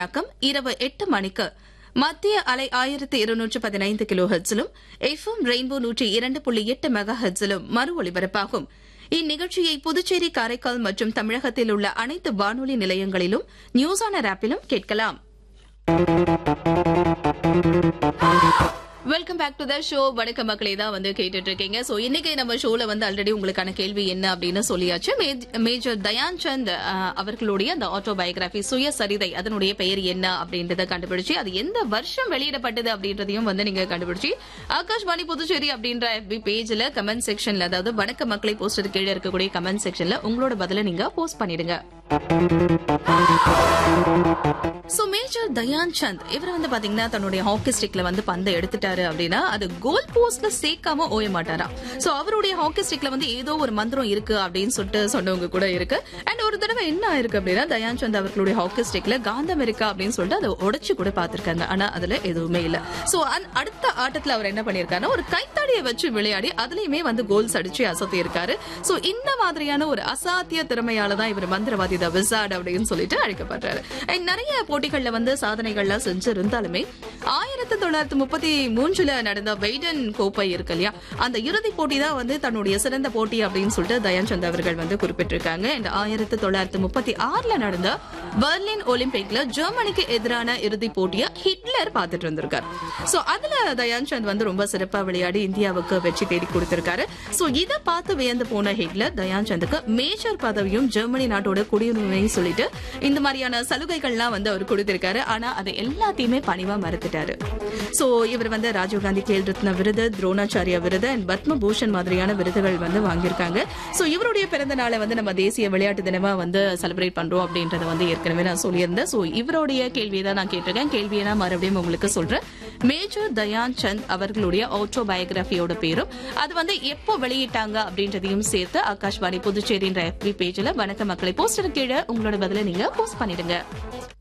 வணக்கம் இரவு எட்டு மணிக்கு மத்திய அலை ஆயிரத்து இருநூற்று பதினைந்து கிலோ ஹெட்ஸிலும் எஃப்எம் ரெயின்போ நூற்றி இரண்டு புள்ளி எட்டு மெகா ஹெட்ஸிலும் மறு ஒலிபரப்பாகும் இந்நிகழ்ச்சியை புதுச்சேரி காரைக்கால் மற்றும் தமிழகத்தில் உள்ள அனைத்து வானொலி நிலையங்களிலும் நியூஸ் ஆனர் ஆப்பிலும் கேட்கலாம் welcome back to the show வணக்க மக்களே தான் வந்து கேட்டுட்டு இருக்கீங்க சோ இன்னைக்கு நம்ம ஷோல வந்து ஆல்ரெடி உங்களுக்கான கேள்வி என்ன அப்படின்னு சொல்லியாச்சு மேஜ்- மேஜர் தயான் சந்த் அஹ், அவர்களுடைய அந்த ஆட்டோபயோகிராபி சுயசரிதை அதனுடைய பெயர் என்ன அப்படின்றத கண்டுபிடிச்சு அது எந்த வருஷம் வெளியிடப்பட்டது அப்படின்றதையும் வந்து நீங்க கண்டுபிடிச்சு ஆகாஷ்வாணி புதுச்சேரி அப்படின்ற FB பேஜ்ல கமெண்ட் செக்ஷன்ல அதாவது வணக்க மக்களை போஸ்டர் கீழே இருக்கக்கூடிய கமெண்ட் செக்ஷன்ல உங்களோட பதில நீங்க போஸ்ட் பண்ணிடுங்க சோ மேஜர் தயான் சந்த் இவர் வந்து பாத்தீங்கன்னா தன்னுடைய ஹாக்கி ஸ்டிக்ல வந்து பந்தை எடுத்துட்டாரு அப்படின்னா அது கோல் போஸ்ட்ல சேர்க்காம ஓய மாட்டாராம் சோ அவருடைய ஹாக்கி ஸ்டிக்ல வந்து ஏதோ ஒரு மந்திரம் இருக்கு அப்படின்னு சொல்லிட்டு சொன்னவங்க கூட இருக்கு அண்ட் ஒரு தடவை என்ன ஆயிருக்கு அப்படின்னா தயான் சந்த் அவர்களுடைய ஹாக்கி ஸ்டிக்ல காந்தம் இருக்கா அப்படின்னு சொல்லிட்டு அதை உடைச்சு கூட பாத்திருக்காங்க ஆனா அதுல எதுவுமே இல்ல சோ அடுத்த ஆட்டத்துல அவர் என்ன பண்ணிருக்காருன்னா ஒரு கைத்தடியை வச்சு விளையாடி அதுலயுமே வந்து கோல்ஸ் அடிச்சு அசத்தி இருக்காரு சோ இந்த மாதிரியான ஒரு அசாத்திய திறமையால தான் இவர் மந்திரவாதி த விசார்ட் அப்படின்னு சொல்லிட்டு அழைக்கப்படுறாரு And நிறைய போட்டிகள்ல வந்து சாதனைகள்லாம் செஞ்சிருந்தாலுமே ஆயிரத்தி தொள்ளாயிரத்தி முப்பத்தி மூன்றுல நடந்த வெய்டன் கோப்பை இருக்கு இல்லையா அந்த இறுதி போட்டி தான் வந்து தன்னுடைய சிறந்த போட்டி அப்படின்னு சொல்லிட்டு தயான்சந்த் அவர்கள் வந்து குறிப்பிட்டிருக்காங்க And ஆயிரத்தி தொள்ளாயிரத்தி முப்பத்தி ஆறுல நடந்த பெர்லின் ஒலிம்பிக்ல ஜெர்மனிக்கு எதிரான இறுதி போட்டியை ஹிட்லர் பார்த்துட்டு இருந்திருக்காரு சோ அதுல தயான்சந்த் வந்து ரொம்ப சிறப்பா விளையாடி இந்தியாவுக்கு வெற்றி தேடி கொடுத்திருக்காரு சோ இத பார்த்து வியந்து போன ஹிட்லர் தயான்சந்துக்கு மேஜர் பதவியும் ஜெர்மனி நாட்டோட குடியுரிமையும் சொல்லிட்டு இந்த மாதிரியான சலுகைகள்லாம் வந்து அவர் கொடுத்திருக்காரு ஆனா அதை எல்லாத்தையுமே பணிவா மறுத்துட்டாரு சோ இவர் வந்து ராஜீவ்காந்தி கேல் ரத்ன விருது துரோணாச்சாரியா விருது அண்ட் பத்ம பூஷன் மாதிரியான விருதுகள் வந்து வாங்கியிருக்காங்க சோ இவருடைய பிறந்த நாளை வந்து நம்ம தேசிய விளையாட்டு தினமா வந்து செலிப்ரேட் பண்றோம் அப்படின்றத வந்து ஏற்கனவே நான் சொல்லியிருந்தேன் சோ இவருடைய கேள்வியை தான் நான் கேட்டிருக்கேன் கேள்வியை நான் மறுபடியும் உங்களுக்கு சொல்றேன் மேஜர் தயான் சந்த் அவர்களுடைய ஆட்டோபயோகிராஃபியோட பேரும் அது வந்து எப்போ வெளியிட்டாங்க அப்படின்றதையும் சேர்த்து ஆகாஷ்வாணி புதுச்சேரின்ற FB பேஜ்ல வணக்க மக்களை போஸ்டர் கீழே உங்களோட பதில நீங்க போஸ்ட் பண்ணிடுங்க